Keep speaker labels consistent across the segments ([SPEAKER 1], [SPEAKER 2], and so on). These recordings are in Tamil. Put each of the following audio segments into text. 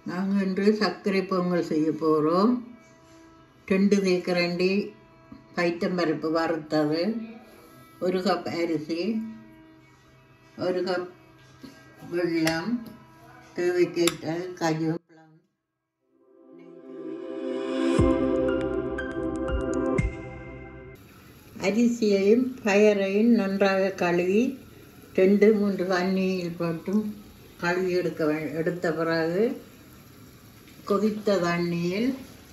[SPEAKER 1] நாங்கள் இன்று சர்க்கரை பொங்கல் செய்ய போகிறோம் ரெண்டு தேக்கரண்டி பைத்தம்பருப்பு வறுத்தது ஒரு கப் அரிசி ஒரு கப் வெல்லம் தேவைக்கேற்ற கருவேப்பிலம் அரிசியையும் பயரையும் நன்றாக கழுவி ரெண்டு மூன்று தண்ணியில் போட்டும் கழுவி எடுக்க வே- எடுத்த பிறகு கொதித்த தண்ணியில்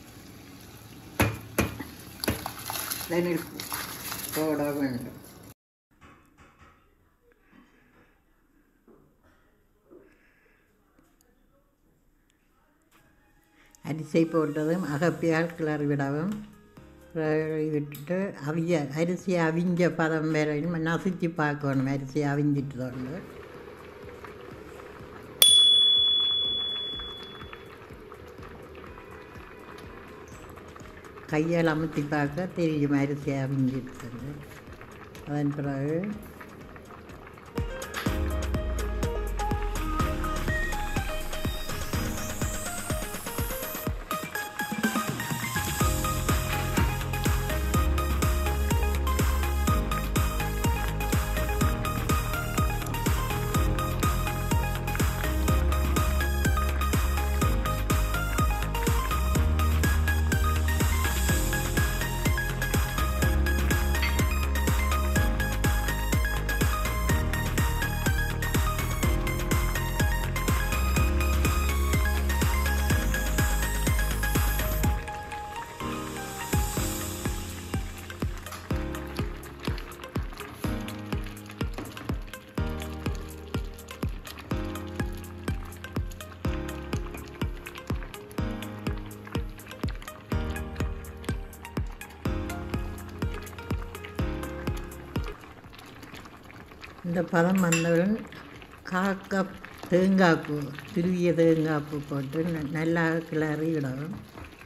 [SPEAKER 1] தண்ணீர் போட வேண்டும் அரிசி போட்டதும் அகப்பியால் கிளறி விடவும் கிளறி விட்டுட்டு அவிய அரிசி அவிஞ்ச பதம் வரையும் நசுச்சி பார்க்கணும் அரிசி அவிஞ்சிட்டு தோண்டு கையால் அமுத்தி பார்க்க தெரியும் அரிசி அவிஞ்சிட்டு அதன் பிறகு இந்த பதம் வந்தவுடன் கால் கப் தேங்காய் பூ துருவிய தேங்காய் பூ போட்டு ந- நல்லா கிளறி விடவும்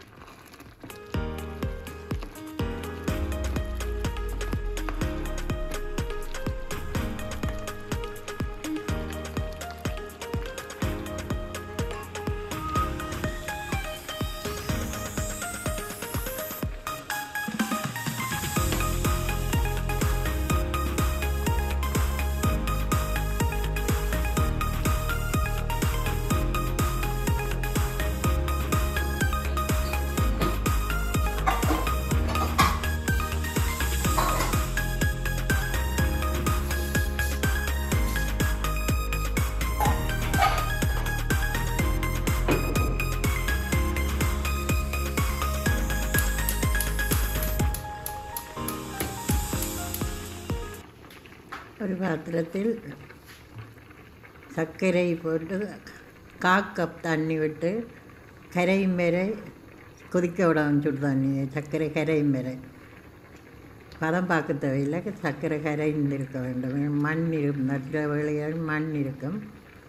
[SPEAKER 1] ஒரு பாத்திரத்தில் சர்க்கரை போட்டு கால் கப் தண்ணி விட்டு கரையும் வரை கொதிக்க விடணும் சுடு தண்ணியை சர்க்கரை கரையும் வரை பதம் பார்க்க தேவையில்லை சர்க்கரை கரைந்து இருக்க வேண்டும் மண் இருக்கும் மற்ற வேளையில் மண் இருக்கும்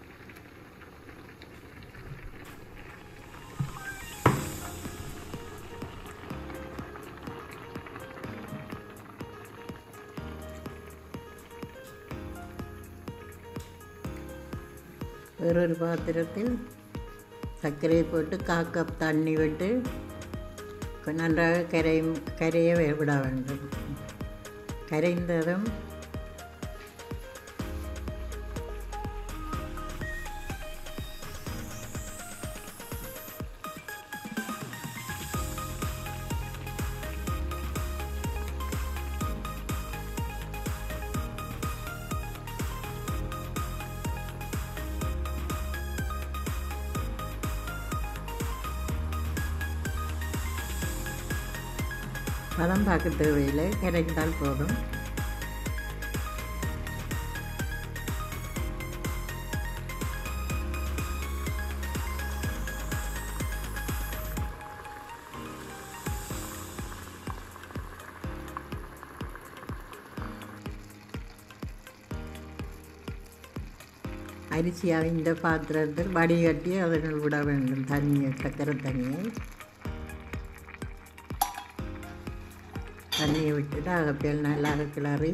[SPEAKER 1] வேறொரு பாத்திரத்தில் சர்க்கரையை போட்டு கால் கப் தண்ணி விட்டு கொ- நன்றாக கரையும் கரைய வே- விட வேண்டும் கரைந்ததும் பதம் பார்க்க தேவையில்லை கரைந்தால் போதும் அரிசி இந்த பாத்திரத்தில் வடிகட்டி அதனுள் விட வேண்டும் தண்ணியை சக்கரை தண்ணியை தண்ணியை விட்டுட்டு அகப்பியல் நல்லா கிளறி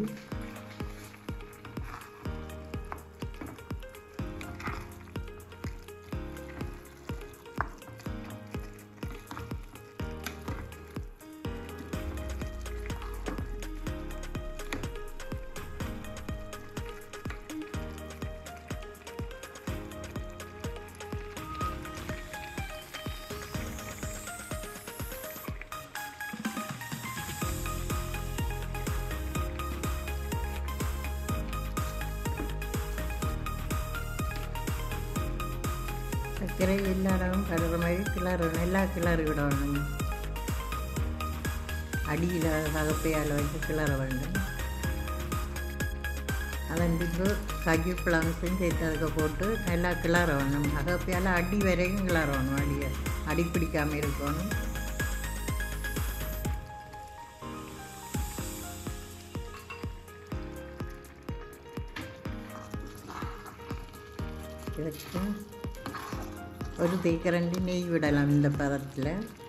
[SPEAKER 1] சர்க்கரை எல்லாரும் கலர் மாதிரி கிளறணும் எல்லா கிளறி விடணும் அடியில் வகப்பையால் வச்சு கிளற வேண்டும் அதன் பின்பு கஜு பிளம்ஸும் சேர்த்து அதுக்கு போட்டு நல்லா கிளற வேணும் அகப்பையால் அடி வரைக்கும் கிளற வேணும் அடியை அடி பிடிக்காமல் இருக்கணும் இதுக்கு ஒரு தேக்கரண்டி நெய் விடலாம் இந்த பதத்தில்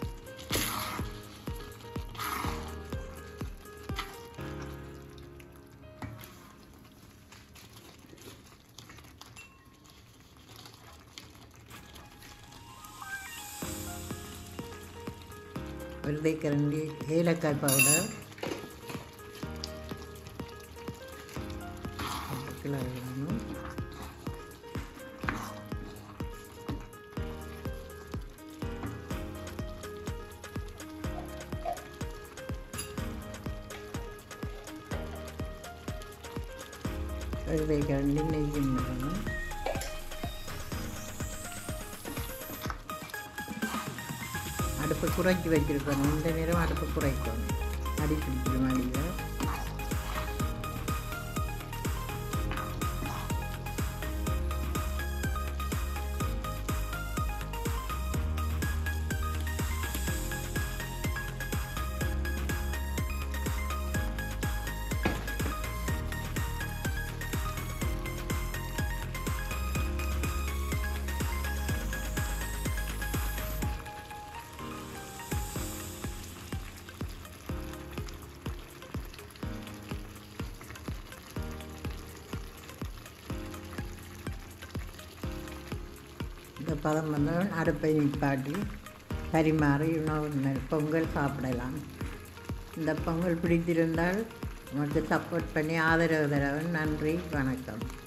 [SPEAKER 1] ஒரு தேக்கரண்டி ஏலக்காய் பவுடர் கிளறணும் ஒரு தேக்கரண்டி நெய்யும் விடணும் அடுப்பை குறைச்சி வச்சுருக்கணும் இந்த நேரம் அடுப்பை குறைக்கணும் அடி பிடிக்கணும் அடியில் இந்த பதம் வந்து அடுப்பை நிப்பாட்டி பரிமாறி உணவு பொங்கல் சாப்பிடலாம் இந்த பொங்கல் பிடித்திருந்தால் நமக்கு சப்போர்ட் பண்ணி ஆதரவு தரவன் நன்றி வணக்கம்